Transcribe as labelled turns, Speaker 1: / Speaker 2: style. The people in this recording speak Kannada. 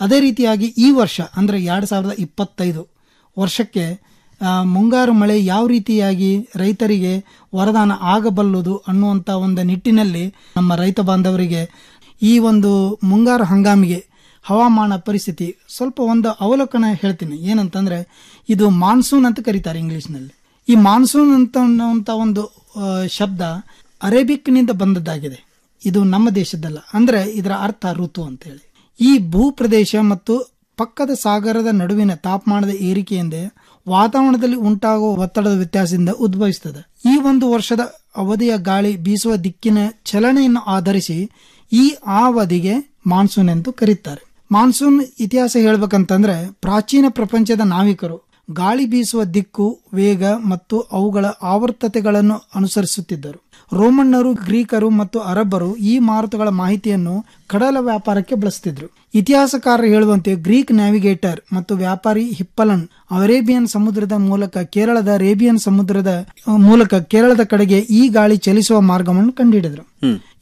Speaker 1: ಅದೇ ರೀತಿಯಾಗಿ ಈ ವರ್ಷ ಅಂದ್ರೆ ಎರಡ್ ಸಾವಿರದ ಇಪ್ಪತ್ತೈದು ವರ್ಷಕ್ಕೆ ಆ, ಮುಂಗಾರು ಮಳೆ ಯಾವ ರೀತಿಯಾಗಿ ರೈತರಿಗೆ ವರದಾನ ಆಗಬಲ್ಲದು ಅನ್ನುವಂತ ಒಂದು ನಿಟ್ಟಿನಲ್ಲಿ ನಮ್ಮ ರೈತ ಬಾಂಧವರಿಗೆ ಈ ಒಂದು ಮುಂಗಾರು ಹಂಗಾಮಿಗೆ ಹವಾಮಾನ ಪರಿಸ್ಥಿತಿ ಸ್ವಲ್ಪ ಒಂದು ಅವಲೋಕನ ಹೇಳ್ತೀನಿ ಏನಂತಂದ್ರೆ ಇದು ಮಾನ್ಸೂನ್ ಅಂತ ಕರೀತಾರೆ ಇಂಗ್ಲಿಷ್ನಲ್ಲಿ ಈ ಮಾನ್ಸೂನ್ ಅಂತ ಅನ್ನುವಂತ ಒಂದು ಆ, ಶಬ್ದ ಅರೇಬಿಕ್ನಿಂದ ಬಂದದ್ದಾಗಿದೆ ಇದು ನಮ್ಮ ದೇಶದಲ್ಲ ಅಂದ್ರೆ ಇದರ ಅರ್ಥ ಋತು ಅಂತ ಹೇಳಿ ಈ ಭೂ ಪ್ರದೇಶ ಮತ್ತು ಪಕ್ಕದ ಸಾಗರದ ನಡುವಿನ ತಾಪಮಾನದ ಏರಿಕೆಯಿಂದ ವಾತಾವರಣದಲ್ಲಿ ಉಂಟಾಗುವ ಒತ್ತಡದ ವ್ಯತ್ಯಾಸದಿಂದ ಉದ್ಭವಿಸುತ್ತದೆ ಈ ಒಂದು ವರ್ಷದ ಅವಧಿಯ ಗಾಳಿ ಬೀಸುವ ದಿಕ್ಕಿನ ಚಲನೆಯನ್ನು ಆಧರಿಸಿ ಈ ಅವಧಿಗೆ ಮಾನ್ಸೂನ್ ಎಂದು ಕರೀತಾರೆ ಮಾನ್ಸೂನ್ ಇತಿಹಾಸ ಹೇಳ್ಬೇಕಂತಂದ್ರೆ ಪ್ರಾಚೀನ ಪ್ರಪಂಚದ ನಾವಿಕರು ಗಾಳಿ ಬೀಸುವ ದಿಕ್ಕು ವೇಗ ಮತ್ತು ಅವುಗಳ ಆವರ್ತತೆಗಳನ್ನು ಅನುಸರಿಸುತ್ತಿದ್ದರು ರೋಮನ್ನರು ಗ್ರೀಕರು ಮತ್ತು ಅರಬ್ಬರು ಈ ಮಾರುತಗಳ ಮಾಹಿತಿಯನ್ನು ಕಡಲ ವ್ಯಾಪಾರಕ್ಕೆ ಬಳಸುತ್ತಿದ್ರು ಇತಿಹಾಸಕಾರರು ಹೇಳುವಂತೆ ಗ್ರೀಕ್ ನ್ಯಾವಿಗೇಟರ್ ಮತ್ತು ವ್ಯಾಪಾರಿ ಹಿಪ್ಪಲನ್ ಅರೇಬಿಯನ್ ಸಮುದ್ರದ ಮೂಲಕ ಕೇರಳದ ಅರೇಬಿಯನ್ ಸಮುದ್ರದ ಮೂಲಕ ಕೇರಳದ ಕಡೆಗೆ ಈ ಗಾಳಿ ಚಲಿಸುವ ಮಾರ್ಗವನ್ನು ಕಂಡುಹಿಡಿದರು